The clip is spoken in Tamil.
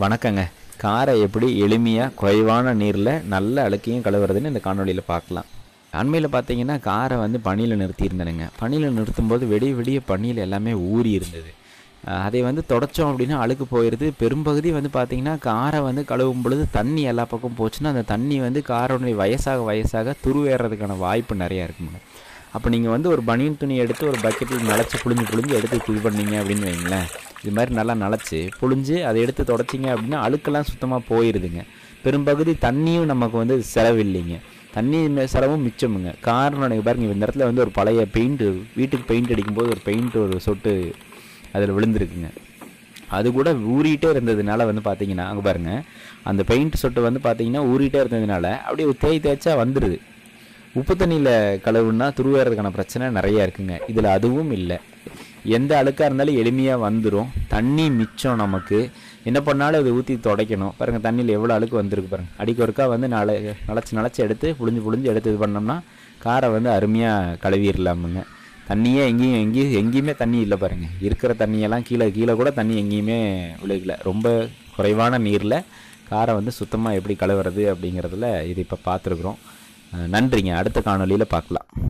வணக்கங்க காரை எப்படி எளிமையாக குறைவான நீரில் நல்ல அழுக்கையும் கழுவுறதுன்னு இந்த காணொளியில் பார்க்கலாம் அண்மையில் பார்த்தீங்கன்னா காரை வந்து பனியில் நிறுத்தியிருந்தேனுங்க பனியில் நிறுத்தும்போது வெடிய வெடிய பனியில் எல்லாமே ஊறி இருந்தது அஹ் அதை வந்து தொடச்சோம் அப்படின்னா அழுக்கு போயிடுது பெரும்பகுதி வந்து பார்த்தீங்கன்னா காரை வந்து கழுவும் பொழுது தண்ணி எல்லா பக்கம் போச்சுன்னா அந்த தண்ணி வந்து காரோடைய வயசாக வயசாக துருவேறதுக்கான வாய்ப்பு நிறையா இருக்குங்க அப்போ நீங்கள் வந்து ஒரு பனியன் துணி எடுத்து ஒரு பக்கெட்டில் நனைச்சி புழிஞ்சு புழிஞ்சு எடுத்து இது பண்ணீங்க அப்படின்னு வைங்களேன் இது மாதிரி நல்லா நனைச்சி புழிஞ்சு அதை எடுத்து தொடச்சிங்க அப்படின்னா அழுக்கெல்லாம் சுத்தமாக போயிடுதுங்க பெரும்பகுதி தண்ணியும் நமக்கு வந்து செலவில்லைங்க தண்ணி மி- செலவும் மிச்சமுங்க காரணம் பாருங்க இந்த இடத்துல வந்து ஒரு பழைய பெயிண்ட்டு வீட்டுக்கு பெயிண்ட் அடிக்கும்போது ஒரு பெயிண்ட் ஒரு சொட்டு அதில் விழுந்திருக்குங்க அது கூட ஊறிட்டே இருந்ததுனால வந்து பார்த்தீங்கன்னா அங்கே பாருங்க அந்த பெயிண்ட் சொட்டு வந்து பார்த்தீங்கன்னா ஊறிட்டே இருந்ததுனால அப்படியே ஒரு தேய் தேய்ச்சா வந்துடுது உப்பு தண்ணியில் கழுவுனா துருவேறதுக்கான பிரச்சனை நிறைய இருக்குங்க இதில் அதுவும் இல்லை எந்த அழுக்காக இருந்தாலும் எளிமையாக வந்துடும் தண்ணி மிச்சம் நமக்கு என்ன பண்ணாலும் அதை ஊற்றி துடைக்கணும் பாருங்கள் தண்ணியில் எவ்வளோ அழுக்கு வந்திருக்கு பாருங்கள் அடிக்கு ஒருக்கா வந்து நல நலச்சி நலச்சி எடுத்து புழிஞ்சு புழிஞ்சு எடுத்து இது பண்ணோம்னா காரை வந்து அருமையாக கழுவிடலாமுங்க தண்ணியே எங்கேயும் எங்கேயும் எங்கேயுமே தண்ணி இல்லை பாருங்கள் இருக்கிற தண்ணியெல்லாம் கீழே கீழே கூட தண்ணி எங்கேயுமே விழுகல ரொம்ப குறைவான நீரில் காரை வந்து சுத்தமாக எப்படி கழுவுறது அப்படிங்கிறதுல இது இப்போ பார்த்துருக்குறோம் அஹ் நன்றிங்க அடுத்த காணொளியில் பார்க்கலாம்